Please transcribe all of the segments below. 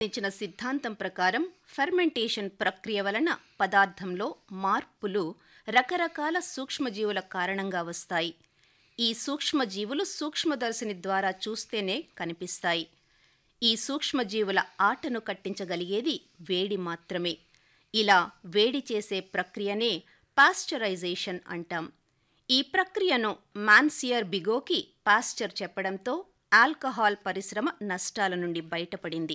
ఇచ్చిన సిద్ధాంతం ప్రకారం ఫెర్మెంటేషన్ ప్రక్రియ వలన పదార్థంలో మార్పులు రకరకాల సూక్ష్మజీవుల కారణంగా వస్తాయి ఈ సూక్ష్మజీవులు సూక్ష్మదర్శిని ద్వారా చూస్తేనే కనిపిస్తాయి ఈ సూక్ష్మజీవుల ఆటను కట్టించగలిగేది వేడి మాత్రమే ఇలా వేడి చేసే ప్రక్రియనే పాస్చరైజేషన్ అంటాం ఈ ప్రక్రియను మాన్సియర్ బిగోకి పాస్చర్ చెప్పడంతో ఆల్కహాల్ పరిశ్రమ నష్టాల నుండి బయటపడింది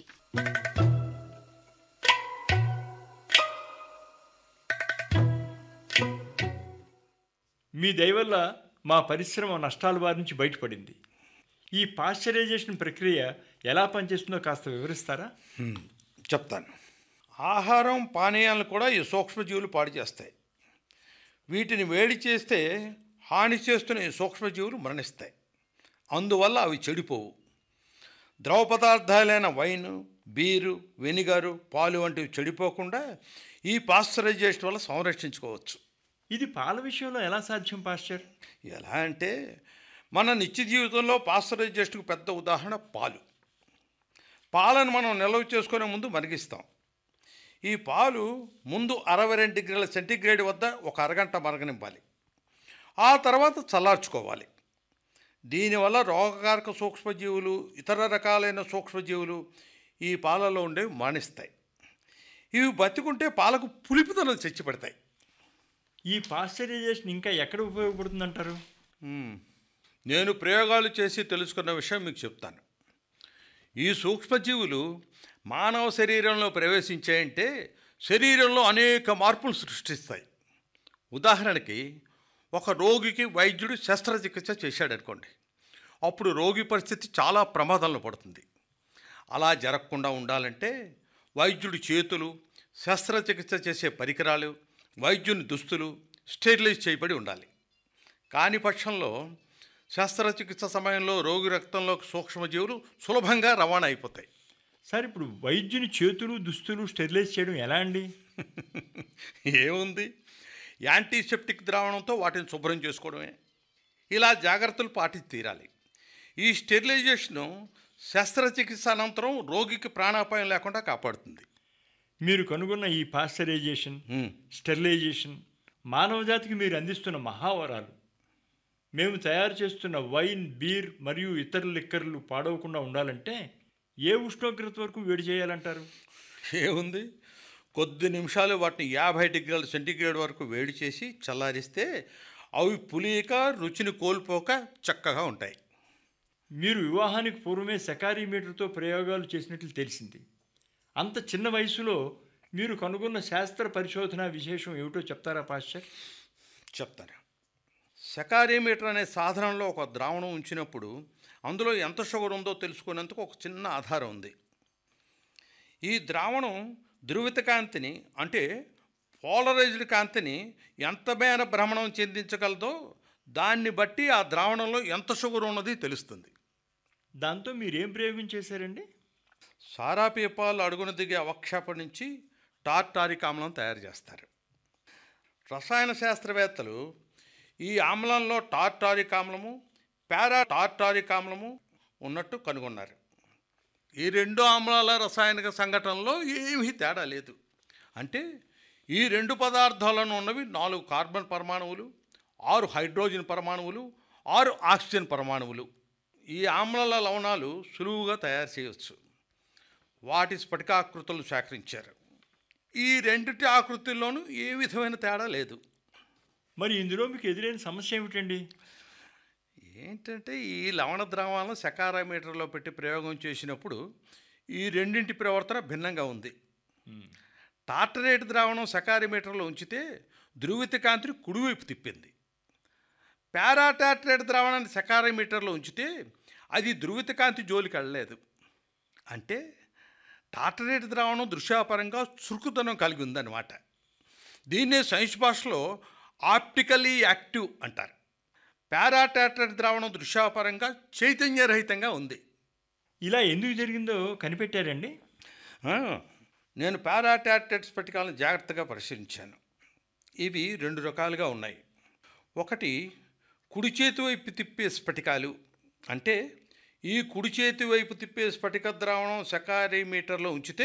మీ దయవల్ల మా పరిశ్రమ నష్టాల బారి నుంచి బయటపడింది ఈ పాశ్చరైజేషన్ ప్రక్రియ ఎలా పనిచేస్తుందో కాస్త వివరిస్తారా చెప్తాను ఆహారం పానీయాలను కూడా ఈ సూక్ష్మజీవులు పాడు చేస్తాయి వీటిని వేడి చేస్తే హాని చేస్తున్న ఈ సూక్ష్మజీవులు మరణిస్తాయి అందువల్ల అవి చెడిపోవు ద్రవ పదార్థాలైన వైన్ బీరు వెనిగరు పాలు వంటివి చెడిపోకుండా ఈ పాశ్చరైజేషన్ వల్ల సంరక్షించుకోవచ్చు ఇది పాల విషయంలో ఎలా సాధ్యం పాశ్చర్ ఎలా అంటే మన నిత్య జీవితంలో పాశ్చరైజేషన్కు పెద్ద ఉదాహరణ పాలు పాలను మనం నిల్వ చేసుకునే ముందు మరిగిస్తాం ఈ పాలు ముందు అరవై రెండు డిగ్రీల సెంటీగ్రేడ్ వద్ద ఒక అరగంట మరగనివ్వాలి ఆ తర్వాత చల్లార్చుకోవాలి దీనివల్ల రోగకారక సూక్ష్మజీవులు ఇతర రకాలైన సూక్ష్మజీవులు ఈ పాలలో ఉండేవి మానిస్తాయి ఇవి బతికుంటే పాలకు పులిపితనం తెచ్చిపెడతాయి ఈ పాశ్చరైజేషన్ ఇంకా ఎక్కడ ఉపయోగపడుతుందంటారు మ్మ్. నేను ప్రయోగాలు చేసి తెలుసుకున్న విషయం మీకు చెప్తాను ఈ సూక్ష్మజీవులు మానవ శరీరంలో ప్రవేశించాయంటే శరీరంలో అనేక మార్పులు సృష్టిస్తాయి ఉదాహరణకి ఒక రోగికి వైద్యుడు శస్త్రచికిత్స చేశాడనుకోండి అప్పుడు రోగి పరిస్థితి చాలా ప్రమాదంలో పడుతుంది అలా జరగకుండా ఉండాలంటే వైద్యుడి చేతులు శస్త్రచికిత్స చేసే పరికరాలు వైద్యుని దుస్తులు స్టెరిలైజ్ చేయబడి ఉండాలి కాని పక్షంలో శస్త్రచికిత్స సమయంలో రోగి రక్తంలో సూక్ష్మజీవులు సులభంగా రవాణా అయిపోతాయి సార్ ఇప్పుడు వైద్యుని చేతులు దుస్తులు స్టెరిలైజ్ చేయడం ఎలా అండి ఏముంది యాంటీసెప్టిక్ ద్రావణంతో వాటిని శుభ్రం చేసుకోవడమే ఇలా జాగ్రత్తలు పాటించి తీరాలి ఈ స్టెరిలైజేషను శస్త్రచికిత్స అనంతరం రోగికి ప్రాణాపాయం లేకుండా కాపాడుతుంది మీరు కనుగొన్న ఈ పాశ్చరైజేషన్ మ్మ్. స్టెరిలైజేషన్ మానవజాతికి మీరు అందిస్తున్న మహావరాలు మేము తయారు చేస్తున్న వైన్ బీర్ మరియు ఇతర లిక్కర్లు పాడవకుండా ఉండాలంటే ఏ ఉష్ణోగ్రత వరకు వేడి చేయాలంటారు ఏముంది కొద్ది నిమిషాలు వాటిని యాభై డిగ్రీల సెంటీగ్రేడ్ వరకు వేడి చేసి చల్లారిస్తే అవి పులియక రుచిని కోల్పోక చక్కగా ఉంటాయి మీరు వివాహానికి పూర్వమే సెకారీ మీటర్తో ప్రయోగాలు చేసినట్లు తెలిసింది అంత చిన్న వయసులో మీరు కనుగొన్న శాస్త్ర పరిశోధన విశేషం ఏమిటో చెప్తారా పాశ్చర్ చెప్తాను సెకారీమీటర్ అనే సాధనంలో ఒక ద్రావణం ఉంచినప్పుడు అందులో ఎంత షుగర్ ఉందో తెలుసుకునేందుకు ఒక చిన్న ఆధారం ఉంది ఈ ద్రావణం ధృవిత కాంతిని అంటే పోలరైజ్డ్ కాంతిని ఎంత మేర భ్రమణం చెందించగలదో దాన్ని బట్టి ఆ ద్రావణంలో ఎంత షుగర్ ఉన్నది తెలుస్తుంది దాంతో మీరేం ప్రయోగం చేశారండి సారా పీపాలు అడుగున దిగే అవక్షేప నుంచి టార్టారిక్ ఆమ్లం తయారు చేస్తారు రసాయన శాస్త్రవేత్తలు ఈ ఆమ్లంలో టార్టారిక్ ఆమ్లము పారా టార్టారిక్ ఆమ్లము ఉన్నట్టు కనుగొన్నారు ఈ రెండు ఆమ్లాల రసాయనిక సంఘటనలో ఏమీ తేడా లేదు అంటే ఈ రెండు పదార్థాలను ఉన్నవి నాలుగు కార్బన్ పరమాణువులు ఆరు హైడ్రోజన్ పరమాణువులు ఆరు ఆక్సిజన్ పరమాణువులు ఈ ఆమ్లాల లవణాలు సులువుగా తయారు చేయవచ్చు వాటి స్ఫటికాకృతులు సేకరించారు ఈ రెండిటి ఆకృతుల్లోనూ ఏ విధమైన తేడా లేదు మరి ఇందులో మీకు ఎదురైన సమస్య ఏమిటండి ఏంటంటే ఈ లవణ ద్రావాలను సెకారామీటర్లో పెట్టి ప్రయోగం చేసినప్పుడు ఈ రెండింటి ప్రవర్తన భిన్నంగా ఉంది టార్టరేట్ ద్రావణం సెకారిమీటర్లో ఉంచితే ధృవిత కాంతిని కుడివైపు తిప్పింది పారాటార్టరేట్ ద్రావణాన్ని సెకారిమీటర్లో ఉంచితే అది ధృవిత కాంతి జోలికి వెళ్ళలేదు అంటే టార్టరేట్ ద్రావణం దృశ్యాపరంగా చురుకుతనం కలిగి ఉందన్నమాట దీన్నే సైన్స్ భాషలో ఆప్టికలీ యాక్టివ్ అంటారు పారాటార్టరేట్ ద్రావణం దృశ్యాపరంగా చైతన్యరహితంగా ఉంది ఇలా ఎందుకు జరిగిందో కనిపెట్టారండి ఆ, నేను పారాటార్టెడ్ స్ఫటికాలను జాగ్రత్తగా పరిశీలించాను ఇవి రెండు రకాలుగా ఉన్నాయి ఒకటి కుడి చేతి వైపు తిప్పే స్ఫటికాలు అంటే ఈ కుడి చేతి వైపు తిప్పే స్ఫటిక ద్రావణం సెకారీ మీటర్లో ఉంచితే